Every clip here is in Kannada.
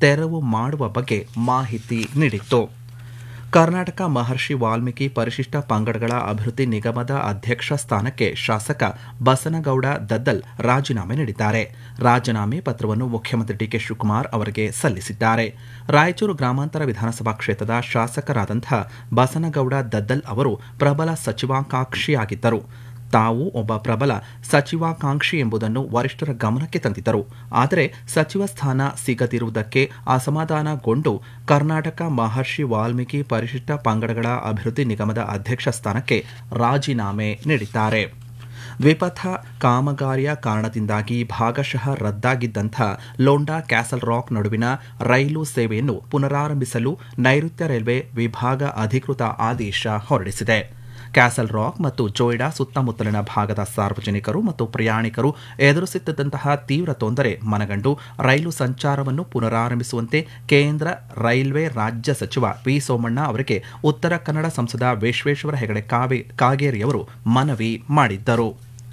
ತೆರವು ಮಾಡುವ ಬಗ್ಗೆ ಮಾಹಿತಿ ನೀಡಿತ್ತು ಕರ್ನಾಟಕ ಮಹರ್ಷಿ ವಾಲ್ಮೀಕಿ ಪರಿಶಿಷ್ಟ ಪಂಗಡಗಳ ಅಭಿವೃದ್ಧಿ ನಿಗಮದ ಅಧ್ಯಕ್ಷ ಸ್ಥಾನಕ್ಕೆ ಶಾಸಕ ಬಸನಗೌಡ ದದ್ದಲ್ ರಾಜೀನಾಮೆ ನೀಡಿದ್ದಾರೆ ರಾಜೀನಾಮೆ ಪತ್ರವನ್ನು ಮುಖ್ಯಮಂತ್ರಿ ಡಿಕೆ ಶಿವಕುಮಾರ್ ಅವರಿಗೆ ಸಲ್ಲಿಸಿದ್ದಾರೆ ರಾಯಚೂರು ಗ್ರಾಮಾಂತರ ವಿಧಾನಸಭಾ ಕ್ಷೇತ್ರದ ಶಾಸಕರಾದಂಥ ಬಸನಗೌಡ ದದ್ದಲ್ ಅವರು ಪ್ರಬಲ ಸಚಿವಾಕಾಂಕ್ಷಿಯಾಗಿದ್ದರು ತಾವು ಒಬ್ಬ ಪ್ರಬಲ ಸಚಿವಾಕಾಂಕ್ಷಿ ಎಂಬುದನ್ನು ವರಿಷ್ಠರ ಗಮನಕ್ಕೆ ತಂದಿದ್ದರು ಆದರೆ ಸಚಿವ ಸ್ಥಾನ ಸಿಗದಿರುವುದಕ್ಕೆ ಅಸಮಾಧಾನಗೊಂಡು ಕರ್ನಾಟಕ ಮಹರ್ಷಿ ವಾಲ್ಮೀಕಿ ಪರಿಶಿಷ್ಟ ಪಂಗಡಗಳ ಅಭಿವೃದ್ಧಿ ನಿಗಮದ ಅಧ್ಯಕ್ಷ ಸ್ಥಾನಕ್ಕೆ ರಾಜೀನಾಮೆ ನೀಡಿದ್ದಾರೆ ದ್ವಿಪಥ ಕಾಮಗಾರಿಯ ಕಾರಣದಿಂದಾಗಿ ಭಾಗಶಃ ರದ್ದಾಗಿದ್ದಂಥ ಲೋಂಡಾ ಕ್ಯಾಸಲ್ ರಾಕ್ ನಡುವಿನ ರೈಲು ಸೇವೆಯನ್ನು ಪುನರಾರಂಭಿಸಲು ನೈಋತ್ಯ ರೈಲ್ವೆ ವಿಭಾಗ ಅಧಿಕೃತ ಆದೇಶ ಹೊರಡಿಸಿದೆ ಕ್ಯಾಸಲ್ ರಾಕ್ ಮತ್ತು ಜೋಯ್ಡಾ ಸುತ್ತಮುತ್ತಲಿನ ಭಾಗದ ಸಾರ್ವಜನಿಕರು ಮತ್ತು ಪ್ರಯಾಣಿಕರು ಎದುರಿಸುತ್ತಿದ್ದಂತಹ ತೀವ್ರ ತೊಂದರೆ ಮನಗಂಡು ರೈಲು ಸಂಚಾರವನ್ನು ಪುನರಾರಂಭಿಸುವಂತೆ ಕೇಂದ್ರ ರೈಲ್ವೆ ರಾಜ್ಯ ಸಚಿವ ವಿ ಸೋಮಣ್ಣ ಅವರಿಗೆ ಉತ್ತರ ಕನ್ನಡ ಸಂಸದ ವಿಶ್ವೇಶ್ವರ ಹೆಗಡೆ ಕಾಗೇರಿಯವರು ಮನವಿ ಮಾಡಿದ್ದರು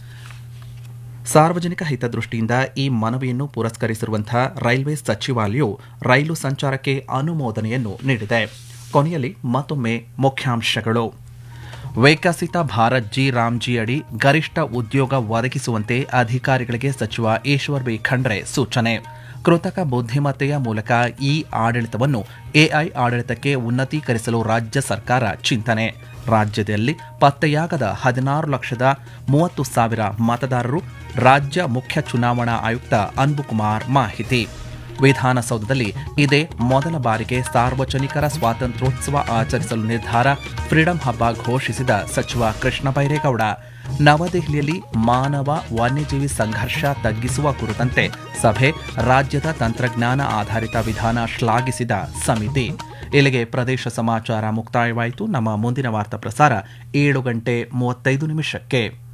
ಸಾರ್ವಜನಿಕ ಹಿತದೃಷ್ಟಿಯಿಂದ ಈ ಮನವಿಯನ್ನು ಪುರಸ್ಕರಿಸಿರುವಂತಹ ರೈಲ್ವೆ ಸಚಿವಾಲಯವು ರೈಲು ಸಂಚಾರಕ್ಕೆ ಅನುಮೋದನೆಯನ್ನು ನೀಡಿದೆ ಕೊನೆಯಲ್ಲಿ ಮತ್ತೊಮ್ಮೆ ಮುಖ್ಯಾಂಶಗಳು ವಿಕಸಿತ ಭಾರತ್ ಜಿ ರಾಮ್ಜಿ ಅಡಿ ಗರಿಷ್ಠ ಉದ್ಯೋಗ ಒದಗಿಸುವಂತೆ ಅಧಿಕಾರಿಗಳಿಗೆ ಸಚಿವ ಈಶ್ವರ್ ಬಿ ಖಂಡ್ರೆ ಸೂಚನೆ ಕೃತಕ ಬುದ್ಧಿಮತ್ತೆಯ ಮೂಲಕ ಈ ಆಡಳಿತವನ್ನು ಎಐ ಆಡಳಿತಕ್ಕೆ ಉನ್ನತೀಕರಿಸಲು ರಾಜ್ಯ ಸರ್ಕಾರ ಚಿಂತನೆ ರಾಜ್ಯದಲ್ಲಿ ಪತ್ತೆಯಾಗದ ಹದಿನಾರು ಲಕ್ಷದ ಮೂವತ್ತು ಸಾವಿರ ಮತದಾರರು ರಾಜ್ಯ ಮುಖ್ಯ ಚುನಾವಣಾ ಆಯುಕ್ತ ಅನ್ಬುಕುಮಾರ್ ಮಾಹಿತಿ ವಿಧಾನಸೌಧದಲ್ಲಿ ಇದೇ ಮೊದಲ ಬಾರಿಗೆ ಸಾರ್ವಜನಿಕರ ಸ್ವಾತಂತ್ರ್ಯೋತ್ಸವ ಆಚರಿಸಲು ನಿರ್ಧಾರ ಫ್ರೀಡಂ ಹಬ್ಬ ಘೋಷಿಸಿದ ಸಚಿವ ಕೃಷ್ಣ ಬೈರೇಗೌಡ ನವದೆಹಲಿಯಲ್ಲಿ ಮಾನವ ವನ್ಯಜೀವಿ ಸಂಘರ್ಷ ತಗ್ಗಿಸುವ ಕುರಿತಂತೆ ಸಭೆ ರಾಜ್ಯದ ತಂತ್ರಜ್ಞಾನ ಆಧಾರಿತ ವಿಧಾನ ಶ್ಲಾಘಿಸಿದ ಸಮಿತಿ ಇಲ್ಲಿಗೆ ಪ್ರದೇಶ ಸಮಾಚಾರ ಮುಕ್ತಾಯವಾಯಿತು ನಮ್ಮ ಮುಂದಿನ ವಾರ್ತಾ ಪ್ರಸಾರ ಏಳು ಗಂಟೆ ಮೂವತ್ತೈದು ನಿಮಿಷಕ್ಕೆ